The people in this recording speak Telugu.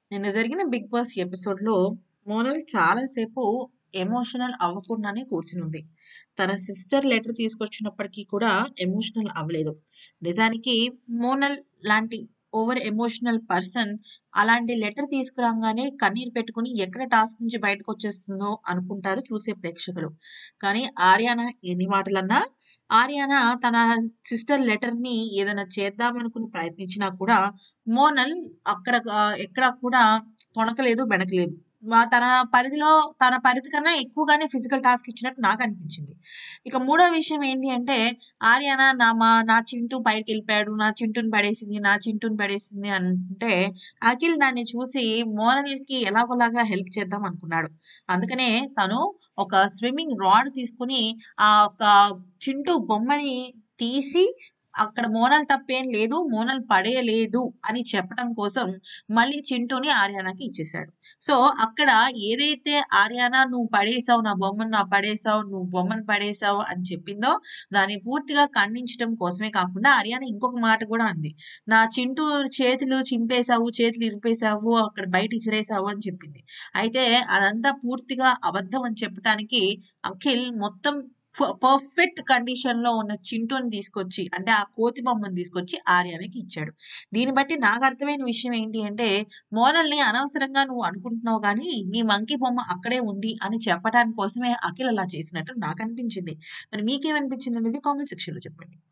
నిన్న జరిగిన 'బిగ్ బాస్' ఎపిసోడ్‌లో మోనల్ చాలా సేపు ఎమోషనల్ అవ్వకుండానే కూర్చునుంది. తన సిస్టర్ లెటర్ తీసుకొచ్చినప్పటికి కూడా ఎమోషనల్ అవ్వలేదు. నిజానికి మోనల్ లాంటి ఓవర్ ఎమోషనల్ పర్సన్ అలాంటి లెటర్ తీసుకురాంగానే కన్నీరు పెట్టుకొని ఎక్కడ టాస్క్ నుంచి బయటకొచ్చేస్తుందో అనుకుంటారు చూసే ప్రేక్షకులు. కానీ ఆర్యానా ఎన్ని మాటలన్నా ఆర్యానా తన సిస్టర్ లెటర్‌ని ఏదైనా చేద్దామనుకుని ప్రయత్నించినా కూడా మోనల్ అక్కడ ఆహ్, ఎక్కడ కూడా తొణకలేదు, బెణకలేదు. మ తన పరిధిలో తన పరిధి కన్నా ఎక్కువగానే ఫిజికల్ టాస్క్ ఇచ్చినట్టు నాకనిపించింది. ఇక మూడో విషయం ఏంటి అంటే ఆర్యానా నా మా నా చింటూ బయటికెళ్ళిపోయాడు. నా చింటూని పడేసింది, నా చింటూని పడేసింది అంటే అఖిల్ దాన్ని చూసి మోనల్‌కి ఎలాగోలాగా హెల్ప్ చేద్దాం అనుకున్నాడు. అందుకనే తను ఒక స్విమ్మింగ్ రాడ్ తీసుకొని ఆ ఒక చింటూ బొమ్మని తీసి అక్కడ మోనల్ తప్పేం లేదు. మోనల్ పడేయలేదు అని చెప్పటం కోసం మళ్ళీ చింటూని ఆర్యానాకి ఇచ్చేసాడు. సో, అక్కడ ఏదైతే ఆర్యానా నువ్వు పడేసావు నా బొమ్మను నా పడేసావు, నువ్వు బొమ్మను పడేసావు అని చెప్పిందో దాన్ని పూర్తిగా ఖండించటం కోసమే కాకుండా ఆర్యానా ఇంకొక మాట కూడా అంది. నా చింటూ చేతులు చింపేసావు, చేతులు ఇరిపేసావు, అక్కడ బయట ఇసిరేసావు అని చెప్పింది. అయితే అదంతా పూర్తిగా అబద్ధం అని చెప్పటానికి అఖిల్ మొత్తం ఫ పర్ఫెక్ట్ కండిషన్‌లో ఉన్న చింటూని తీసుకొచ్చి అంటే ఆ కోతి బొమ్మను తీసుకొచ్చి ఆర్యానాకి ఇచ్చాడు. దీన్ని బట్టి నాకు అర్థమైన విషయం ఏంటి అంటే మోనల్‌ని అనవసరంగా నువ్వు అనుకుంటున్నావు గానీ నీ మంకీ బొమ్మ అక్కడే ఉంది అని చెప్పటాని కోసమే అఖిల్ అలా చేసినట్టు నాకనిపించింది. మరి మీకేమనిపించిందనేది కామెంట్ సెక్షన్‌లో చెప్పండి.